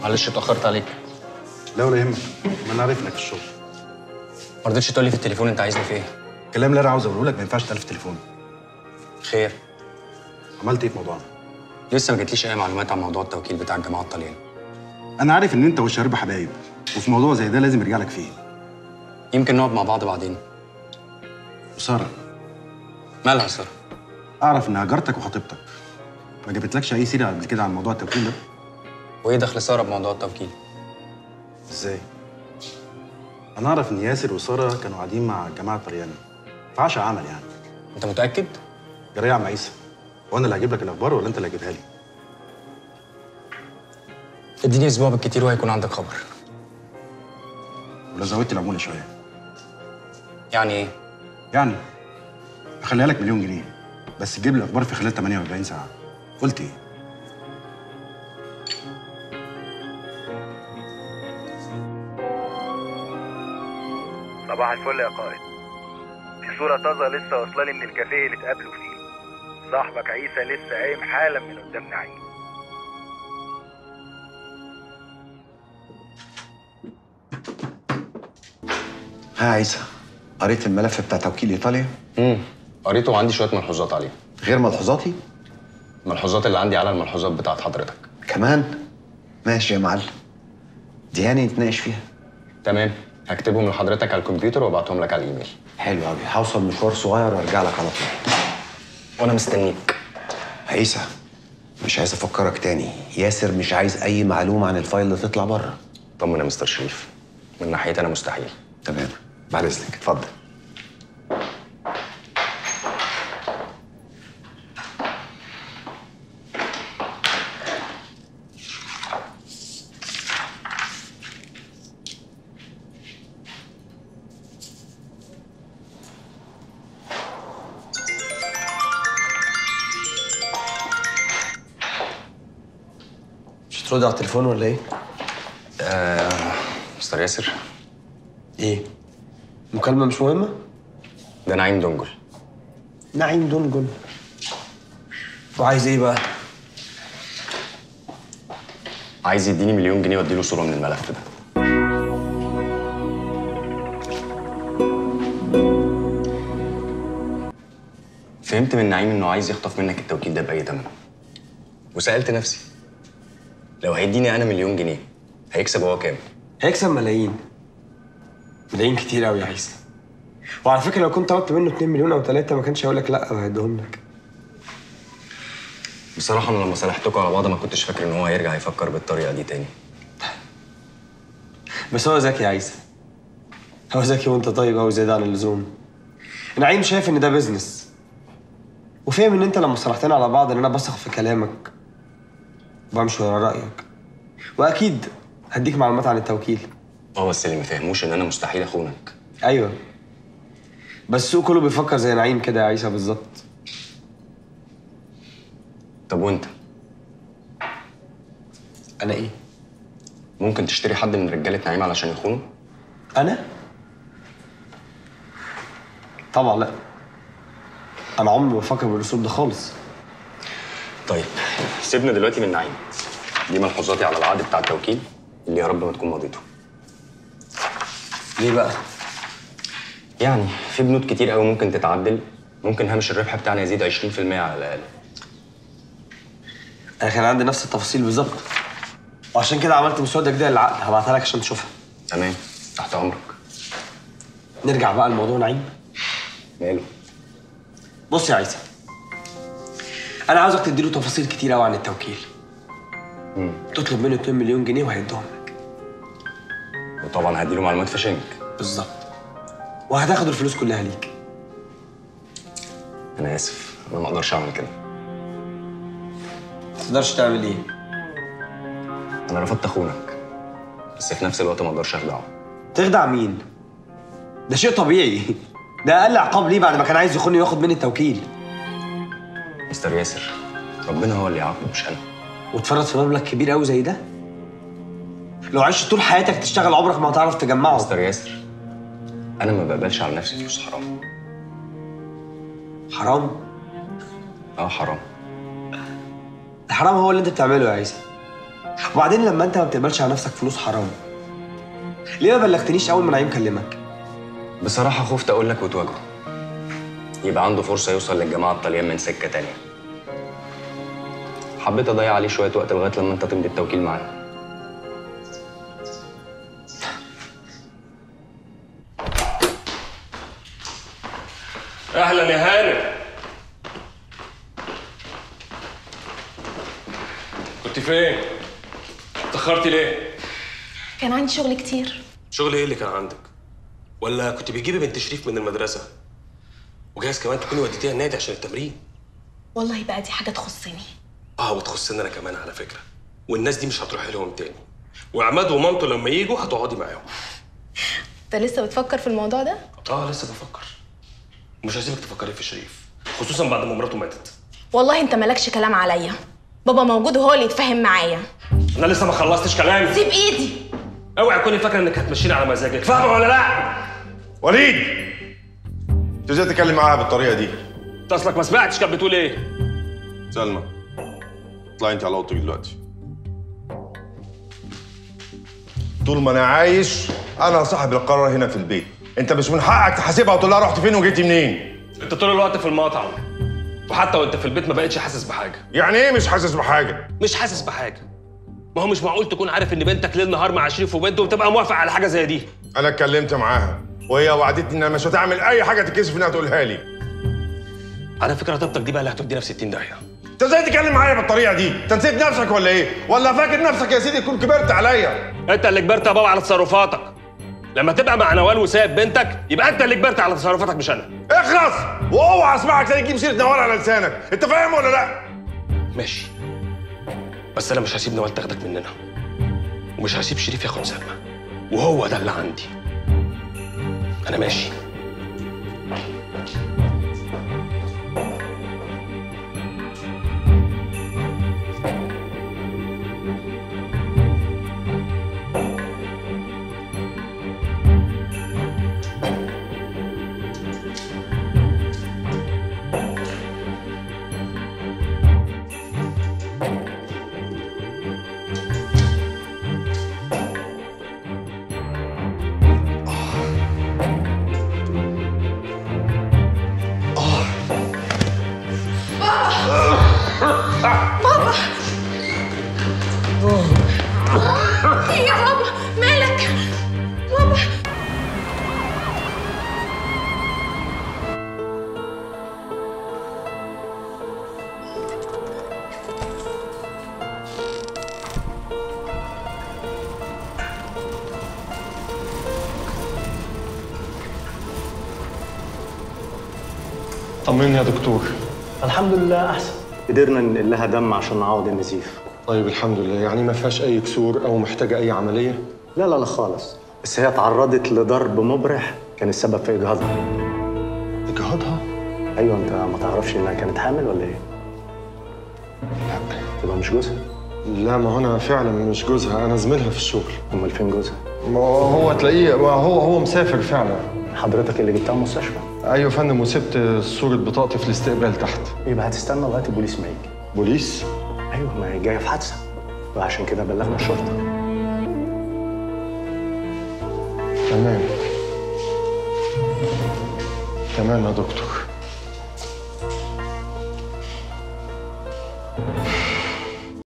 معلش اتاخرت عليك لا ولا يهمك ما انا عارف انك في الشغل ما رضيتش تقول لي في التليفون انت عايزني في ايه الكلام اللي انا عاوز اقوله لك ما ينفعش تقال في التليفون خير عملت ايه في موضوعنا لسه ما جاتليش اي معلومات عن موضوع التوكيل بتاع الجماعه الطليان انا عارف ان انت والشباب حبايب وفي موضوع زي ده لازم يرجع لك فيه يمكن نقعد مع بعض بعدين وساره مالها يا ساره اعرف انها جارتك وخطيبتك ما جابتلكش اي سيره قبل كده عن موضوع التوكيل ده وايه دخل ساره بموضوع التوكيل ازاي انا اعرف ان ياسر وساره كانوا قاعدين مع الجماعه الطليان في عشاء عمل يعني انت متاكد جري يا عم عيسى وانا اللي هجيب لك الاخبار ولا انت اللي هتجيبها لي اديني اسبوع بالكتير وهيكون عندك خبر ولو زودت العموله شويه يعني ايه يعني اخليها لك مليون جنيه بس تجيب لي الاخبار في خلال 48 ساعه قلت ايه صباح الفل يا قائد في صورة طازة لسه واصلة لي من الكافيه اللي اتقابلوا فيه صاحبك عيسى لسه قايم حالا من قدام نعيم ها عيسى قريت الملف بتاع توكيل ايطاليا امم قريته وعندي شويه ملحوظات عليه غير ملحوظاتي الملحوظات اللي عندي على الملحوظات بتاعت حضرتك كمان ماشي يا معلم دي يعني نتناقش فيها تمام هكتبهم لحضرتك على الكمبيوتر وابعتهم لك على الايميل حلو قوي هوصل مشوار صغير وارجع لك على طول وانا مستنيك عيسى مش عايز افكرك تاني ياسر مش عايز اي معلومه عن الفايل اللي تطلع بره طمن يا مستر شريف من ناحيتي انا مستحيل تمام بعد اذنك اتفضل مش هترد على التليفون ولا ايه؟ مستر ياسر ايه؟ مكالمة مش مهمة؟ ده نعيم دنجل نعيم دنجل وعايز ايه بقى؟ عايز يديني مليون جنيه واديله صوره من الملف ده فهمت من نعيم انه عايز يخطف منك التوكيل ده باي ثمن وسالت نفسي لو هيديني انا مليون جنيه هيكسب هو كام هيكسب ملايين ملايين كتير قوي يا عيسى وعلى فكرة لو كنت طلبت منه 2 مليون او 3 ما كانش هيقول لك لا وهيديهم لك بصراحه انا لما صالحتكم على بعض ما كنتش فاكر ان هو هيرجع يفكر بالطريقه دي تاني بس هو ذكي يا عيسى هو ذكي وانت طيب قوي زيادة عن اللزوم نعيم شايف ان ده بيزنس وفاهم ان انت لما صرحتنا على بعض ان انا بثق في كلامك وبمشي ورا رايك واكيد هديك معلومات عن التوكيل اه بس اللي ما فهموش ان انا مستحيل اخونك ايوه بس السوق كله بيفكر زي نعيم كده يا عيسى بالظبط طب وانت انا ايه ممكن تشتري حد من رجاله نعيم علشان يخونه انا طبعا لا انا عمري ما بفكر بالاسلوب ده خالص طيب سيبنا دلوقتي من نعيم دي ملحوظاتي على العقد بتاع التوكيل اللي يا رب ما تكون مضيته ليه بقى يعني في بنود كتير قوي ممكن تتعدل ممكن هامش الربح بتاعنا يزيد 20% على الاقل انا كان عندي نفس التفاصيل بالظبط وعشان كده عملت مسوده جديده للعقد هبعتها لك عشان تشوفها تمام تحت امرك نرجع بقى لموضوع نعيم ماله بص يا عيسى انا عاوزك تديله تفاصيل كتير قوي عن التوكيل مم. تطلب منه 2 مليون جنيه وهيديهم لك وطبعا هديله معلومات في شنك بالظبط وهتاخد الفلوس كلها ليك انا اسف انا ما اقدرش اعمل كده ما تقدرش تعمل ايه انا رفضت اخونك بس في نفس الوقت ما اقدرش اخدعه تخدع مين ده شيء طبيعي ده اقل عقاب ليه بعد ما كان عايز يخوني وياخد مني التوكيل مستر ياسر ربنا هو اللي يعاقبه مش انا وتفرط في مبلغ كبير قوي زي ده لو عشت طول حياتك تشتغل عمرك ما هتعرف تجمعه مستر ياسر انا ما بقبلش على نفسي فلوس حرام حرام اه حرام الحرام هو اللي انت بتعمله يا عيسى وبعدين لما انت ما بتقبلش على نفسك فلوس حرام ليه ما بلغتنيش اول ما نعيم كلمك بصراحة خفت أقول لك وتواجهه يبقى عنده فرصة يوصل للجماعة الطليان من سكة تانية حبيت أضيع عليه شوية وقت لغاية لما أنت تمضي التوكيل معانا اهلا يا هانم كنت فين اتاخرتي ليه كان عندي شغل كتير شغل ايه اللي كان عندك ولا كنت بتجيبي بنت شريف من المدرسه وجايز كمان تكوني وديتيها النادي عشان التمرين والله بقى دي حاجة تخصني اه وتخصني انا كمان على فكره والناس دي مش هتروح لهم تاني وعماد ومامته لما يجوا هتقعدي معاهم انت لسه بتفكر في الموضوع ده؟ اه لسه بفكر مش هسيبك تفكري في شريف خصوصا بعد ما مراته ماتت والله انت مالكش كلام عليا بابا موجود وهو اللي يتفاهم معايا انا لسه ما خلصتش كلامي سيب ايدي اوعي تكوني فاكره انك هتمشيني على مزاجك فاهمه ولا لا وليد انت ازاي تتكلم معاها بالطريقه دي انت اصلك ما سمعتش كانت بتقول ايه سلمى اطلعي انت على اوضتك دلوقتي طول ما انا عايش انا صاحب القرار هنا في البيت انت مش من حقك تحاسبها وتقول لها رحت فين وجيتي منين انت طول الوقت في المطعم وحتى وانت في البيت ما بقتش حاسس بحاجه يعني ايه مش حاسس بحاجه مش حاسس بحاجه ما هو مش معقول تكون عارف ان بنتك ليل نهار مع شريف وبنته وتبقى موافق على حاجه زي دي انا اتكلمت معاها وهي وعدتني انها مش هتعمل اي حاجه تتكسف انها تقولها لي على فكره طيبتك دي بقى اللي هتودينا في 60 داهيه انت ازاي تتكلم معايا بالطريقه دي انت نسيت نفسك ولا ايه ولا فاكر نفسك يا سيدي تكون كبرت عليا انت اللي كبرت يا بابا على تصرفاتك لما تبقى مع نوال وسايب بنتك يبقى انت اللي كبرت على تصرفاتك مش انا اخلص واوعى اسمعك تاني تجيب سيره نوال على لسانك انت فاهم ولا لا ماشي بس انا مش هسيب نوال تاخدك مننا ومش هسيب شريف ياخد سلمى وهو ده اللي عندي انا ماشي ايه يا بابا مالك بابا طمني يا دكتور الحمد لله احسن قدرنا ننقل لها دم عشان نعوض النزيف طيب الحمد لله يعني ما فيهاش اي كسور او محتاجه اي عمليه لا لا لا خالص بس هي تعرضت لضرب مبرح كان السبب في اجهاضها اجهاضها ايوه انت ما تعرفش انها كانت حامل ولا ايه لا تبقى مش جوزها لا ما هو انا فعلا مش جوزها انا زميلها في الشغل امال فين جوزها ما هو تلاقيه ما هو هو مسافر فعلا حضرتك اللي جبتها المستشفى ايوه يا فندم وسبت صوره بطاقتي في الاستقبال تحت يبقى هتستنى لغايه البوليس ما يجي بوليس ايوه ما هي جايه في حادثه وعشان كده بلغنا الشرطه تمام تمام يا دكتور